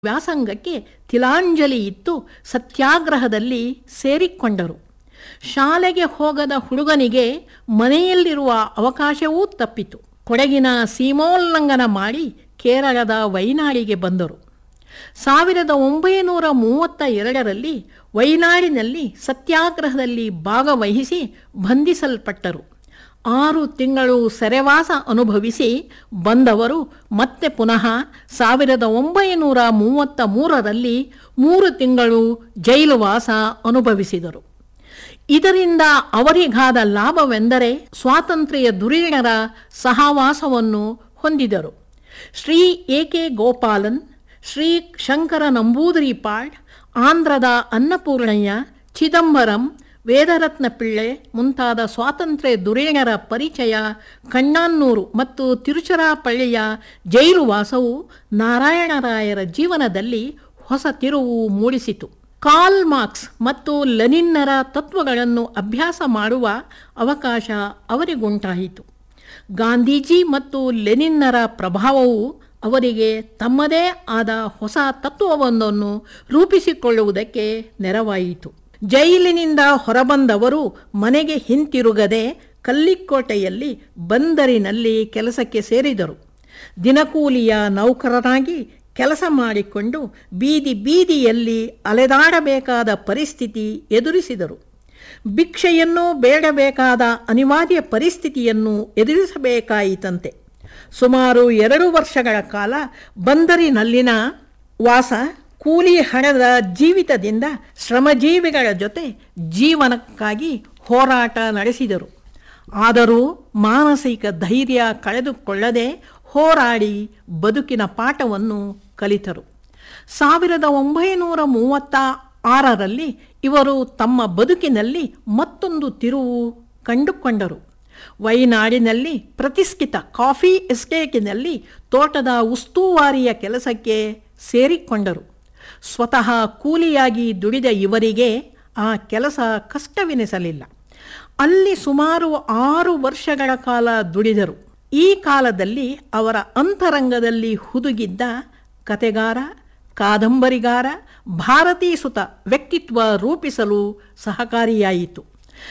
ವ್ಯಾಸಂಗಕ್ಕೆ ತಿಲಾಂಜಲಿ ಇತ್ತು ಸತ್ಯಾಗ್ರಹದಲ್ಲಿ ಸೇರಿಕೊಂಡರು ಶಾಲೆಗೆ ಹೋಗದ ಹುಡುಗನಿಗೆ ಮನೆಯಲ್ಲಿರುವ ಅವಕಾಶವೂ ತಪ್ಪಿತು ಕೊಡಗಿನ ಸೀಮೋಲ್ಲಂಘನ ಮಾಡಿ ಕೇರಳದ ವೈನಾಡಿಗೆ ಬಂದರು ಸಾವಿರದ ಒಂಬೈನೂರ ಮೂವತ್ತ ಎರಡರಲ್ಲಿ ವೈನಾಡಿನಲ್ಲಿ ಸತ್ಯಾಗ್ರಹದಲ್ಲಿ ಭಾಗವಹಿಸಿ ಬಂಧಿಸಲ್ಪಟ್ಟರು ಆರು ತಿಂಗಳು ಸೆರೆವಾಸ ಅನುಭವಿಸಿ ಬಂದವರು ಮತ್ತೆ ಪುನಃ ಸಾವಿರದ ಒಂಬೈನೂರ ಮೂವತ್ತ ಮೂರರಲ್ಲಿ ಮೂರು ತಿಂಗಳು ಜೈಲುವಾಸ ಅನುಭವಿಸಿದರು ಇದರಿಂದ ಅವರಿಗಾದ ಲಾಭವೆಂದರೆ ಸ್ವಾತಂತ್ರ್ಯ ಧುರೀಣರ ಸಹವಾಸವನ್ನು ಹೊಂದಿದರು ಶ್ರೀ ಎ ಕೆ ಗೋಪಾಲನ್ ಶ್ರೀ ಶಂಕರ ನಂಬೂದಿರಿಪಾಳ್ ಆಂಧ್ರದ ಅನ್ನಪೂರ್ಣಯ್ಯ ಚಿದಂಬರಂ ವೇದರತ್ನ ಪಿಳ್ಳೆ ಮುಂತಾದ ಸ್ವಾತಂತ್ರ್ಯ ಧುರೀಣರ ಪರಿಚಯ ಕಣ್ಣಾನ್ನೂರು ಮತ್ತು ತಿರುಚರಾಪಳ್ಳಿಯ ಜೈಲುವಾಸವು ನಾರಾಯಣರಾಯರ ಜೀವನದಲ್ಲಿ ಹೊಸ ತಿರುವು ಮೂಡಿಸಿತು ಕಾಲ್ ಮಾರ್ಕ್ಸ್ ಮತ್ತು ಲೆನಿನ್ನರ ತತ್ವಗಳನ್ನು ಅಭ್ಯಾಸ ಮಾಡುವ ಅವಕಾಶ ಅವರಿಗುಂಟಾಯಿತು ಗಾಂಧೀಜಿ ಮತ್ತು ಲೆನಿನ್ನರ ಪ್ರಭಾವವು ಅವರಿಗೆ ತಮ್ಮದೇ ಆದ ಹೊಸ ತತ್ವವೊಂದನ್ನು ರೂಪಿಸಿಕೊಳ್ಳುವುದಕ್ಕೆ ನೆರವಾಯಿತು ಜೈಲಿನಿಂದ ಹೊರಬಂದವರು ಮನೆಗೆ ಹಿಂತಿರುಗದೆ ಕಲ್ಲಿಕೋಟೆಯಲ್ಲಿ ಬಂದರಿನಲ್ಲಿ ಕೆಲಸಕ್ಕೆ ಸೇರಿದರು ದಿನಕೂಲಿಯ ನೌಕರರಾಗಿ ಕೆಲಸ ಮಾಡಿಕೊಂಡು ಬೀದಿ ಬೀದಿಯಲ್ಲಿ ಅಲೆದಾಡಬೇಕಾದ ಪರಿಸ್ಥಿತಿ ಎದುರಿಸಿದರು ಭಿಕ್ಷೆಯನ್ನು ಬೇಡಬೇಕಾದ ಅನಿವಾರ್ಯ ಪರಿಸ್ಥಿತಿಯನ್ನು ಎದುರಿಸಬೇಕಾಯಿತಂತೆ ಸುಮಾರು ಎರಡು ವರ್ಷಗಳ ಕಾಲ ಬಂದರಿನಲ್ಲಿನ ವಾಸ ಕೂಲಿ ಹಣದ ಜೀವಿತದಿಂದ ಶ್ರಮಜೀವಿಗಳ ಜೊತೆ ಜೀವನಕ್ಕಾಗಿ ಹೋರಾಟ ನಡೆಸಿದರು ಆದರೂ ಮಾನಸಿಕ ಧೈರ್ಯ ಕಳೆದುಕೊಳ್ಳದೆ ಹೋರಾಡಿ ಬದುಕಿನ ಪಾಠವನ್ನು ಕಲಿತರು ಸಾವಿರದ ಒಂಬೈನೂರ ಮೂವತ್ತ ಆರರಲ್ಲಿ ಇವರು ತಮ್ಮ ಬದುಕಿನಲ್ಲಿ ಮತ್ತೊಂದು ತಿರುವು ಕಂಡುಕೊಂಡರು ವೈನಾಡಿನಲ್ಲಿ ಪ್ರತಿಷ್ಠಿತ ಕಾಫಿ ಎಸ್ಟೇಟಿನಲ್ಲಿ ತೋಟದ ಉಸ್ತುವಾರಿಯ ಕೆಲಸಕ್ಕೆ ಸೇರಿಕೊಂಡರು ಸ್ವತಃ ಕೂಲಿಯಾಗಿ ದುಡಿದ ಇವರಿಗೆ ಆ ಕೆಲಸ ಕಷ್ಟವೆನಿಸಲಿಲ್ಲ ಅಲ್ಲಿ ಸುಮಾರು ಆರು ವರ್ಷಗಳ ಕಾಲ ದುಡಿದರು ಈ ಕಾಲದಲ್ಲಿ ಅವರ ಅಂತರಂಗದಲ್ಲಿ ಹುದುಗಿದ್ದ ಕತೆಗಾರ ಕಾದಂಬರಿಗಾರ ಭಾರತೀ ಸುತ ವ್ಯಕ್ತಿತ್ವ ರೂಪಿಸಲು ಸಹಕಾರಿಯಾಯಿತು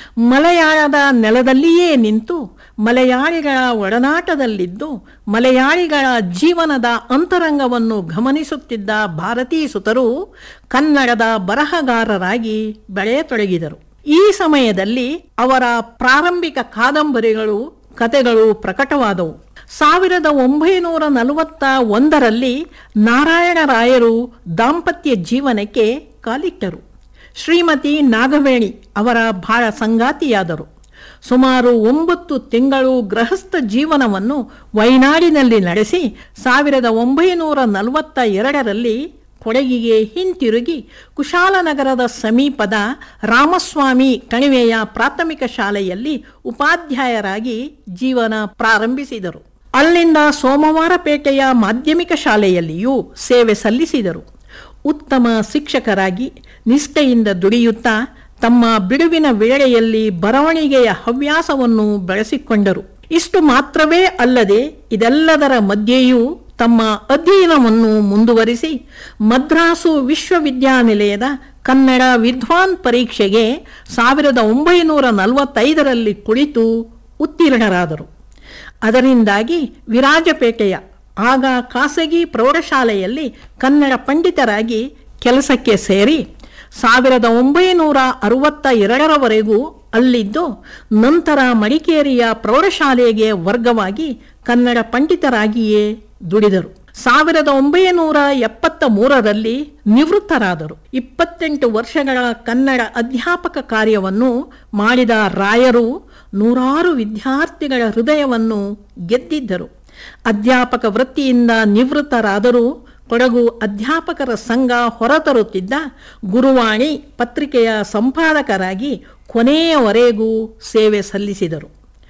ಮಲಯಾಳದ ನೆಲದಲ್ಲಿಯೇ ನಿಂತು ಮಲಯಾಳಿಗಳ ಒಡನಾಟದಲ್ಲಿದ್ದು ಮಲಯಾಳಿಗಳ ಜೀವನದ ಅಂತರಂಗವನ್ನು ಗಮನಿಸುತ್ತಿದ್ದ ಭಾರತೀ ಸುತರು ಕನ್ನಡದ ಬರಹಗಾರರಾಗಿ ಬೆಳೆಯತೊಡಗಿದರು ಈ ಸಮಯದಲ್ಲಿ ಅವರ ಪ್ರಾರಂಭಿಕ ಕಾದಂಬರಿಗಳು ಕತೆಗಳು ಪ್ರಕಟವಾದವು ಸಾವಿರದ ಒಂಬೈನೂರ ನಲವತ್ತ ಒಂದರಲ್ಲಿ ನಾರಾಯಣರಾಯರು ದಾಂಪತ್ಯ ಜೀವನಕ್ಕೆ ಕಾಲಿಟ್ಟರು ಶ್ರೀಮತಿ ನಾಗವೇಣಿ ಅವರ ಬಾಳ ಸಂಗಾತಿಯಾದರು ಸುಮಾರು ಒಂಬತ್ತು ತಿಂಗಳು ಗೃಹಸ್ಥ ಜೀವನವನ್ನು ವೈನಾಡಿನಲ್ಲಿ ನಡೆಸಿ ಸಾವಿರದ ಒಂಬೈನೂರ ನಲವತ್ತ ಎರಡರಲ್ಲಿ ಕೊಡಗಿಗೆ ಹಿಂತಿರುಗಿ ಕುಶಾಲನಗರದ ಸಮೀಪದ ರಾಮಸ್ವಾಮಿ ಕಣಿವೆಯ ಪ್ರಾಥಮಿಕ ಶಾಲೆಯಲ್ಲಿ ಉಪಾಧ್ಯಾಯರಾಗಿ ಜೀವನ ಪ್ರಾರಂಭಿಸಿದರು ಅಲ್ಲಿಂದ ಸೋಮವಾರಪೇಟೆಯ ಮಾಧ್ಯಮಿಕ ಶಾಲೆಯಲ್ಲಿಯೂ ಸೇವೆ ಸಲ್ಲಿಸಿದರು ಉತ್ತಮ ಶಿಕ್ಷಕರಾಗಿ ನಿಷ್ಠೆಯಿಂದ ದುಡಿಯುತ್ತಾ ತಮ್ಮ ಬಿಡುವಿನ ವೇಳೆಯಲ್ಲಿ ಬರವಣಿಗೆಯ ಹವ್ಯಾಸವನ್ನು ಬೆಳೆಸಿಕೊಂಡರು ಇಷ್ಟು ಮಾತ್ರವೇ ಅಲ್ಲದೆ ಇದೆಲ್ಲದರ ಮಧ್ಯೆಯೂ ತಮ್ಮ ಅಧ್ಯಯನವನ್ನು ಮುಂದುವರಿಸಿ ಮದ್ರಾಸು ವಿಶ್ವವಿದ್ಯಾನಿಲಯದ ಕನ್ನಡ ವಿದ್ವಾನ್ ಪರೀಕ್ಷೆಗೆ ಸಾವಿರದ ಒಂಬೈನೂರ ನಲವತ್ತೈದರಲ್ಲಿ ಕುಳಿತು ಉತ್ತೀರ್ಣರಾದರು ಅದರಿಂದಾಗಿ ವಿರಾಜಪೇಟೆಯ ಆಗ ಖಾಸಗಿ ಪ್ರೌಢಶಾಲೆಯಲ್ಲಿ ಕನ್ನಡ ಪಂಡಿತರಾಗಿ ಕೆಲಸಕ್ಕೆ ಸೇರಿ ಸಾವಿರದ ಒಂಬೈನೂರ ಅರವತ್ತ ಎರಡರವರೆಗೂ ಅಲ್ಲಿದ್ದು ನಂತರ ಮಡಿಕೇರಿಯ ಪ್ರೌಢಶಾಲೆಗೆ ವರ್ಗವಾಗಿ ಕನ್ನಡ ಪಂಡಿತರಾಗಿಯೇ ದುಡಿದರು ಸಾವಿರದ ಒಂಬೈನೂರ ಎಪ್ಪತ್ತ ಮೂರರಲ್ಲಿ ನಿವೃತ್ತರಾದರು ಇಪ್ಪತ್ತೆಂಟು ವರ್ಷಗಳ ಕನ್ನಡ ಅಧ್ಯಾಪಕ ಕಾರ್ಯವನ್ನು ಮಾಡಿದ ರಾಯರು ನೂರಾರು ವಿದ್ಯಾರ್ಥಿಗಳ ಹೃದಯವನ್ನು ಗೆದ್ದಿದ್ದರು ಅಧ್ಯಾಪಕ ವೃತ್ತಿಯಿಂದ ನಿವೃತ್ತರಾದರೂ ಕೊಡಗು ಅಧ್ಯಾಪಕರ ಸಂಘ ಹೊರತರುತ್ತಿದ್ದ ಗುರುವಾಣಿ ಪತ್ರಿಕೆಯ ಸಂಪಾದಕರಾಗಿ ಕೊನೆಯವರೆಗೂ ಸೇವೆ ಸಲ್ಲಿಸಿದರು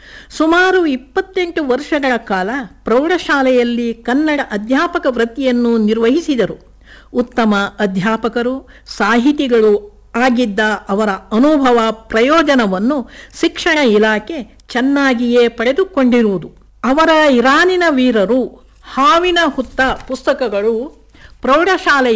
ಸುಮಾರು ಇಪ್ಪತ್ತೆಂಟು ವರ್ಷಗಳ ಕಾಲ ಪ್ರೌಢಶಾಲೆಯಲ್ಲಿ ಕನ್ನಡ ಅಧ್ಯಾಪಕ ವೃತ್ತಿಯನ್ನು ನಿರ್ವಹಿಸಿದರು ಉತ್ತಮ ಅಧ್ಯಾಪಕರು ಸಾಹಿತಿಗಳು ಆಗಿದ್ದ ಅವರ ಅನುಭವ ಪ್ರಯೋಜನವನ್ನು ಶಿಕ್ಷಣ ಇಲಾಖೆ ಚೆನ್ನಾಗಿಯೇ ಪಡೆದುಕೊಂಡಿರುವುದು ಅವರ ಇರಾನಿನ ವೀರರು ಹಾವಿನ ಹುತ್ತ ಪುಸ್ತಕಗಳು ಪ್ರೌಢಶಾಲೆ